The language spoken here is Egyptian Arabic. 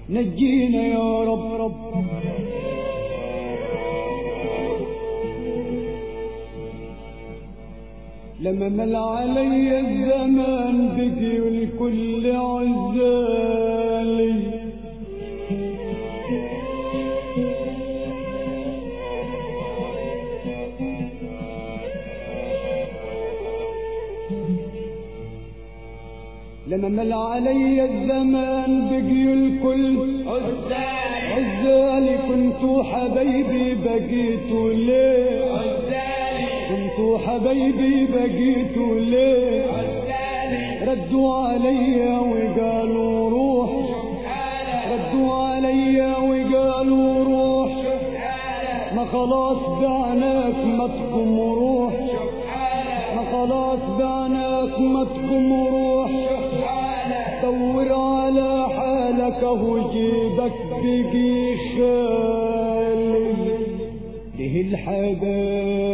نجينا يا رب رب لما مل علي الزمان بقي والكل عزالي لما مل علي الزمان بقي الكل عزالي عزالي كنتوا حبايبي بقيتوا ليه عزالي كنتوا حبايبي بقيتوا ليه عزالي ردوا عليا وقالوا روح حالة ردوا عليا وقالوا روح حالة ما خلاص بعناك ما تقوم روح حالة ما خلاص بعناك ما تقوم روح حالة دور على حالك اهو جيبك بقي خالي ليه الحبايب